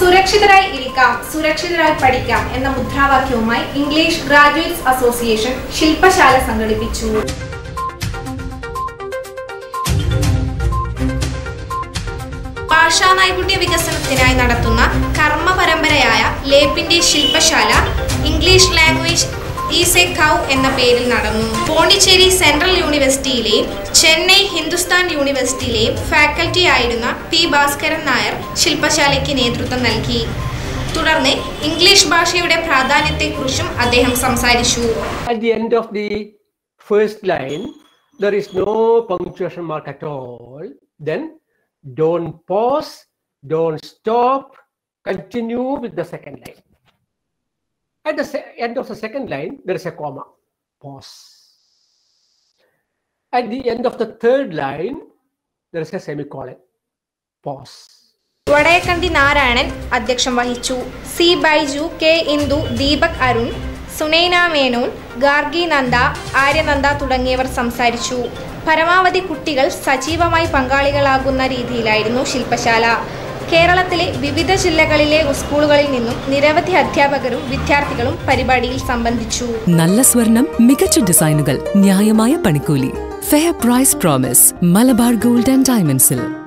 സുരക്ഷിതരായി ഇരിക്കാം സുരക്ഷിതരായി പഠിക്കാം എന്ന മുദ്രാവാക്യവുമായി ഇംഗ്ലീഷ് ഗ്രാജുവേറ്റ്സ് അസോസിയേഷൻ ശില്പശാല സംഘടിപ്പിച്ചു ഭാഷാ നൈപുണ്യ വികസനത്തിനായി നടത്തുന്ന കർമ്മ പരമ്പരയായ ലേപ്പിന്റെ ശില്പശാല English language is a cow എന്ന പേരിൽ നടന്നു പോണ്ടിച്ചേരി സെൻട്രൽ യൂണിവേഴ്സിറ്റിയിലെയും ചെന്നൈ ഹിന്ദുസ്ഥാൻ യൂണിവേഴ്സിറ്റിയിലെയും ഫാക്കൽറ്റി ആയിരുന്ന പി ഭാസ്കരൻ നായർ ശില്പശാലയ്ക്ക് നേതൃത്വം നൽകി തുടർന്ന് ഇംഗ്ലീഷ് ഭാഷയുടെ പ്രാധാന്യത്തെക്കുറിച്ചും അദ്ദേഹം സംസാരിച്ചു At the end of the first line, there is no punctuation mark at all. Then don't pause, don't stop, continue with the second line. At the se- end of the second line, there is a comma, pause. At the end of the third line, there is a semicolon, pause. Vadayakkandi Narayanan അധ്യക്ഷം വഹിച്ചു C Baiju K Indu Deepak Arun Sunaina Menon Gargi Nanda Aryananda തുടങ്ങിയവർ സംസാരിച്ചു പരമാവധി കുട്ടികൾ സജീവമായി പങ്കാളികളാകുന്ന രീതിയിലായിരുന്നു ശില്പശാല കേരളത്തിലെ വിവിധ ജില്ലകളിലെ സ്കൂളുകളിൽ നിന്നും നിരവധി അധ്യാപകരും വിദ്യാർത്ഥികളും പരിപാടിയിൽ സംബന്ധിച്ചു നല്ല സ്വർണം മികച്ച ഡിസൈനുകൾ ന്യായമായ പണിക്കൂലി fair price promise Malabar gold and ഡയമണ്ട്സിൽ